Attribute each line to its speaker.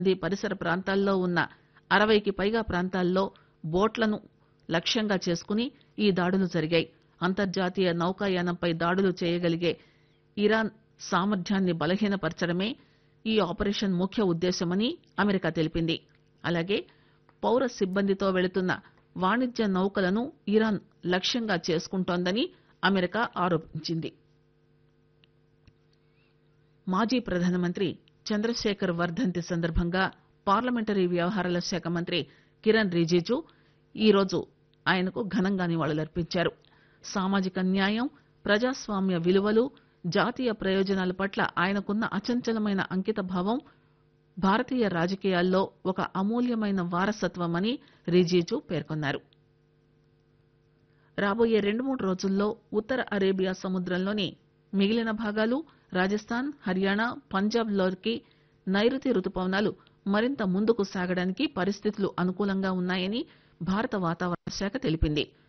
Speaker 1: నది పరిసర ప్రాంతాల్లో ఉన్న అరవైకి పైగా ప్రాంతాల్లో బోట్లను లక్ష్యంగా చేసుకుని ఈ దాడులు జరిగాయి అంతర్జాతీయ నౌకాయానంపై దాడులు చేయగలిగే ఇరాన్ సామర్థ్యాన్ని బలహీనపరచడమే ఈ ఆపరేషన్ ముఖ్య ఉద్దేశమని అమెరికా తెలిపింది అలాగే పౌర సిబ్బందితో వెళుతున్న వాణిజ్య నౌకలను ఇరాన్ లక్ష్యంగా చేసుకుంటోందని అమెరికా ఆరోపించింది మాజీ ప్రధానమంత్రి చంద్రశేఖర్ వర్దంతి సందర్భంగా పార్లమెంటరీ వ్యవహారాల శాఖ మంత్రి కిరణ్ రిజిజు ఈరోజు ఆయనకు ఘనంగా నివాళులర్పించారు సామాజిక న్యాయం ప్రజాస్వామ్య విలువలు జాతీయ ప్రయోజనాల పట్ల ఆయనకున్న అచంచలమైన అంకితభావం భారతీయ రాజకీయాల్లో ఒక అమూల్యమైన వారసత్వమని రిజిజు పేర్కొన్నారు రాబోయే రెండు మూడు రోజుల్లో ఉత్తర అరేబియా సముద్రంలోని మిగిలిన భాగాలు రాజస్థాన్ హర్యానా పంజాబ్ లోకి నైరుతి రుతుపవనాలు మరింత ముందుకు సాగడానికి పరిస్థితులు అనుకూలంగా ఉన్నాయని భారత వాతావరణ శాఖ తెలిపింది